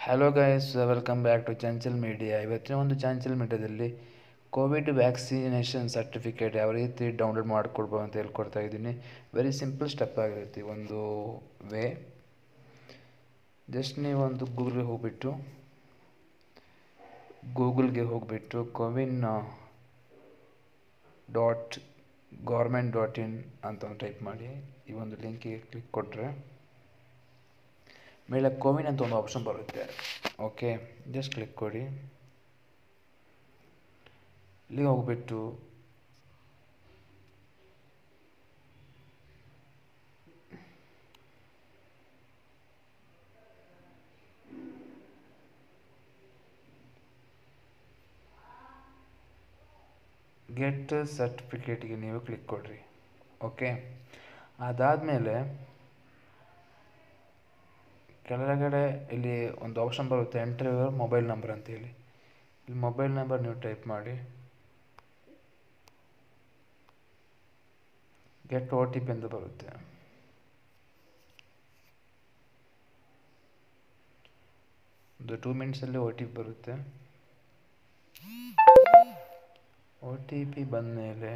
hello guys welcome back to Chanchal media ಇವತ್ತಿನ ಒಂದು ಚಂಚಲ್ ಮೀಡಿಯಾದಲ್ಲಿ ಕೋವಿಡ್ ವ್ಯಾಕ್ಸಿನೇಷನ್ ಸರ್ಟಿಫಿಕೇಟ್ ಯಾವ ರೀತಿ ಡೌನ್ಲೋಡ್ ಮಾಡಿಕೊಡ್ಬೋದು ಅಂತ ಹೇಳ್ಕೊಡ್ತಾ ಇದ್ದೀನಿ ವೆರಿ ಸಿಂಪಲ್ ಸ್ಟೆಪ್ ಆಗಿರುತ್ತೆ ಒಂದು ವೇ ಜಸ್ಟ್ ನೀವು ಒಂದು ಗೂಗಲ್ಗೆ ಹೋಗ್ಬಿಟ್ಟು ಗೂಗಲ್ಗೆ ಹೋಗಿಬಿಟ್ಟು CoWIN dot government dot in ಅಂತ ಒಂದು ಟೈಪ್ ಮಾಡಿ ಈ ಒಂದು ಲಿಂಕಿಗೆ ಕ್ಲಿಕ್ ಕೊಟ್ಟರೆ ಮೇಲೆ ಕೋವಿನ್ ಅಂತ ಒಂದು ಆಪ್ಷನ್ ಬರುತ್ತೆ ಓಕೆ ಜಸ್ಟ್ ಕ್ಲಿಕ್ ಕೊಡಿ ಇಲ್ಲಿಗೆ ಹೋಗ್ಬಿಟ್ಟು ಗೆಟ್ ಸರ್ಟಿಫಿಕೇಟ್ಗೆ ನೀವು ಕ್ಲಿಕ್ ಕೊಡ್ರಿ ಓಕೆ ಅದಾದಮೇಲೆ ಕೆಳಗಡೆ ಇಲ್ಲಿ ಒಂದು ಆಪ್ಷನ್ ಬರುತ್ತೆ ಎಂಟರ್ ಯುವರ್ ಮೊಬೈಲ್ ನಂಬರ್ ಅಂತೇಳಿ ಇಲ್ಲಿ ಮೊಬೈಲ್ ನಂಬರ್ ನೀವು ಟೈಪ್ ಮಾಡಿ ಗೆಟ್ ಓ ಟಿ ಪಿ ಅಂತ ಬರುತ್ತೆ ಒಂದು ಟೂ ಮಿನಿಟ್ಸಲ್ಲಿ ಓ ಟಿ ಪಿ ಬರುತ್ತೆ ಓ ಟಿ ಪಿ ಬಂದಮೇಲೆ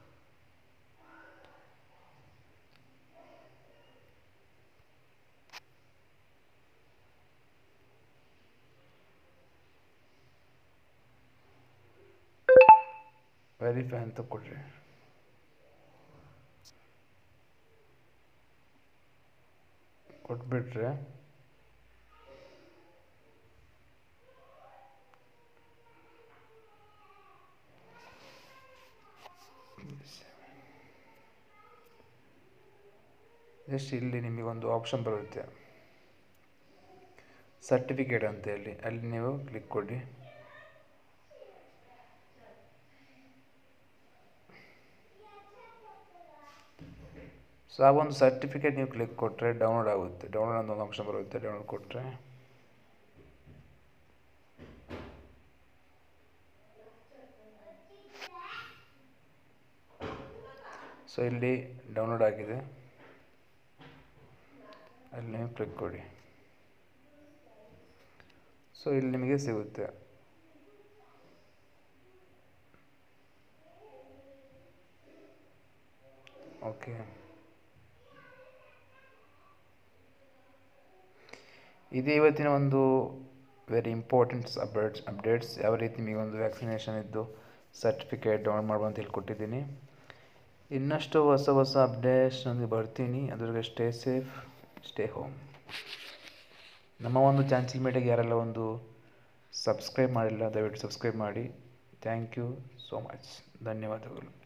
ವೆರಿಫೈ ಅಂತ ಕೊಡ್ರಿ ಕೊಟ್ಬಿಟ್ರೆ ಜಸ್ಟ್ ಇಲ್ಲಿ ನಿಮಗೊಂದು ಆಪ್ಷನ್ ಬರುತ್ತೆ ಸರ್ಟಿಫಿಕೇಟ್ ಅಂತ ಹೇಳಿ ಅಲ್ಲಿ ನೀವು ಕ್ಲಿಕ್ ಕೊಡಿ ಸೊ ಆ ಒಂದು ಸರ್ಟಿಫಿಕೇಟ್ ನೀವು ಕ್ಲಿಕ್ ಕೊಟ್ಟರೆ ಡೌನ್ಲೋಡ್ ಆಗುತ್ತೆ ಡೌನ್ಲೋಡ್ ಅಂತ ಒಂದು ಆಪ್ಷನ್ ಬರುತ್ತೆ ಡೌನ್ಲೋಡ್ ಕೊಟ್ಟರೆ ಸೊ ಇಲ್ಲಿ ಡೌನ್ಲೋಡ್ ಆಗಿದೆ ಅಲ್ಲಿ ನೀವು ಕ್ಲಿಕ್ ಕೊಡಿ ಸೊ ಇಲ್ಲಿ ನಿಮಗೆ ಸಿಗುತ್ತೆ ಓಕೆ ಇದು ಇವತ್ತಿನ ಒಂದು ವೆರಿ ಇಂಪಾರ್ಟೆಂಟ್ಸ್ ಅಪ್ಡೇಟ್ಸ್ ಅಪ್ಡೇಟ್ಸ್ ಯಾವ ರೀತಿ ನಿಮಗೆ ಒಂದು ವ್ಯಾಕ್ಸಿನೇಷನ್ ಇದ್ದು ಸರ್ಟಿಫಿಕೇಟ್ ಡೌನ್ಲೋಡ್ ಮಾಡುವ ಅಂತ ಹೇಳ್ಕೊಟ್ಟಿದ್ದೀನಿ ಇನ್ನಷ್ಟು ಹೊಸ ಹೊಸ ಅಪ್ಡೇಟ್ಸ್ ನನಗೆ ಬರ್ತೀನಿ ಅದ್ರಿಗೆ ಸ್ಟೇ ಸೇಫ್ ಸ್ಟೇ ಹೋಮ್ ನಮ್ಮ ಒಂದು ಚಾನ್ಸಲ್ ಮೀಡಿಯಾಗೆ ಯಾರೆಲ್ಲ ಒಂದು ಸಬ್ಸ್ಕ್ರೈಬ್ ಮಾಡಿಲ್ಲ ದಯವಿಟ್ಟು ಸಬ್ಸ್ಕ್ರೈಬ್ ಮಾಡಿ ಥ್ಯಾಂಕ್ ಯು ಸೋ ಮಚ್ ಧನ್ಯವಾದಗಳು